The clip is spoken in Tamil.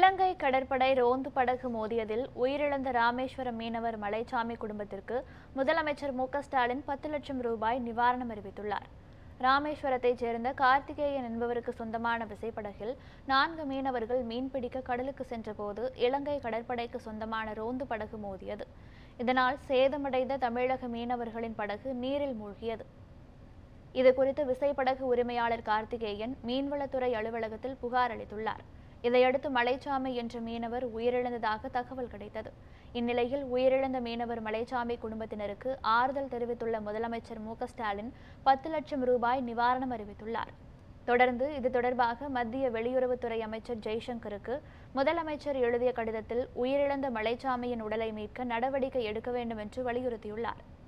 இலங்கை கடற்படை ரோந்து படகு மோதியதில் உயிரிழந்த ராமேஸ்வரம் மீனவர் மலைச்சாமி குடும்பத்திற்கு முதலமைச்சர் மு க ஸ்டாலின் பத்து லட்சம் ரூபாய் நிவாரணம் அறிவித்துள்ளார் ராமேஸ்வரத்தைச் சேர்ந்த கார்த்திகேயன் என்பவருக்கு சொந்தமான விசைப்படகில் நான்கு மீனவர்கள் மீன்பிடிக்க கடலுக்கு சென்றபோது இலங்கை கடற்படைக்கு சொந்தமான ரோந்து படகு மோதியது இதனால் சேதமடைந்த தமிழக மீனவர்களின் படகு நீரில் மூழ்கியது இது குறித்து விசைப்படகு உரிமையாளர் கார்த்திகேயன் மீன்வளத்துறை அலுவலகத்தில் புகார் அளித்துள்ளார் இதையடுத்து மலைச்சாமி என்ற மீனவர் உயிரிழந்ததாக தகவல் கிடைத்தது இந்நிலையில் உயிரிழந்த மீனவர் மலைச்சாமி குடும்பத்தினருக்கு ஆறுதல் தெரிவித்துள்ள முதலமைச்சர் மு க ஸ்டாலின் பத்து லட்சம் ரூபாய் நிவாரணம் அறிவித்துள்ளார் தொடர்ந்து இது தொடர்பாக மத்திய வெளியுறவுத்துறை அமைச்சர் ஜெய்சங்கருக்கு முதலமைச்சர் எழுதிய கடிதத்தில் உயிரிழந்த மலைச்சாமியின் உடலை மீட்க நடவடிக்கை எடுக்க வேண்டும் என்று வலியுறுத்தியுள்ளார்